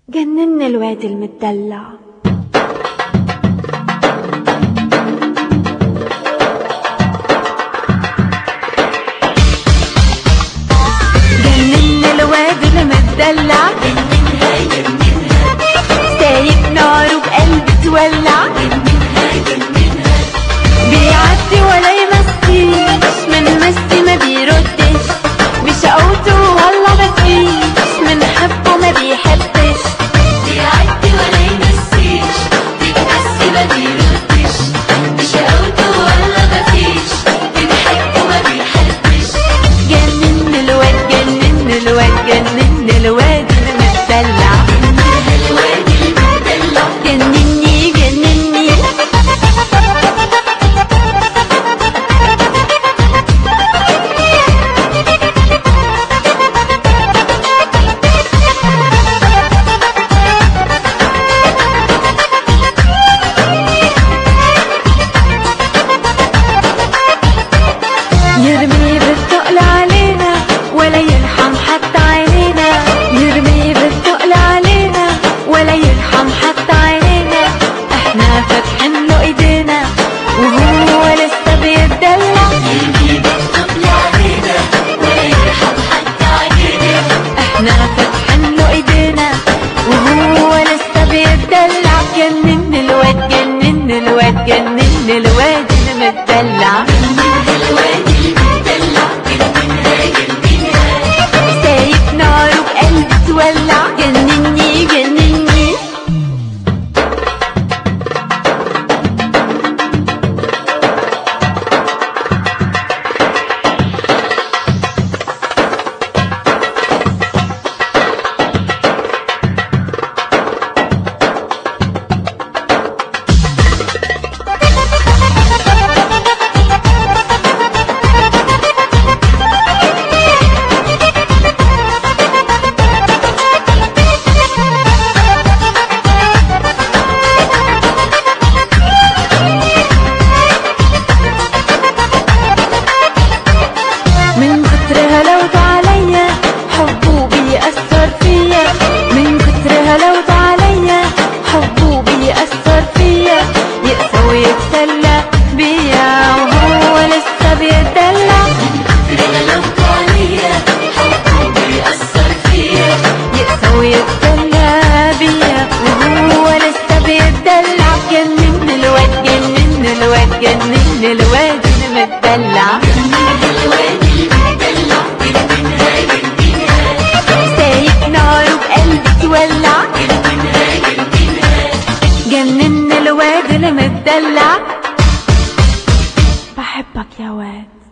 جنن الواد المدلع جنن الواد المدلع سايب ناره بقلبي تولع بيعدي ولا يمسيش من مسي ما بيردش بشقوته والله مفيش من حبه ما بيحبش بيعدي ولا يمسيش بيتمسي ما بيردش بشقاوته ولا مفيش بنحبه ما بيحبش جنن الواد جنن الواد جنن الواد المدلع الواد المدلع جنني جنني يرمي بالثقل علينا ولا يرحم حتى عينينا يرمي بالثقل علينا ولا يرحم حتى عينينا احنا فاتحين له ايدينا وهو لسه بيتدلع يرمي بالطبل علينا ولا يرحم حتى علينا احنا فاتحين له ايدينا وهو لسه بيتدلع جنن الواد جنن الواد جنن الواد المدلع الواد المدلع جننها جننها سايب ناره بقلبي تولع جنني جنني من كترها لو عليا حبه بيأثر فيا من كترها لو عليا حبه بيأثر فيا يقسى ويتسلى بيا وهو لسه بيتدلع لو عليا حبه بيأثر فيا يقسى ويتسلى بيا وهو لسه بيتدلع جنن الواد جنن الواد جنن الواد المدلع الواد المدلع جننها جننها سايب ناره بقلبي تولع جننها جننها جنن الواد المدلع بحبك يا واد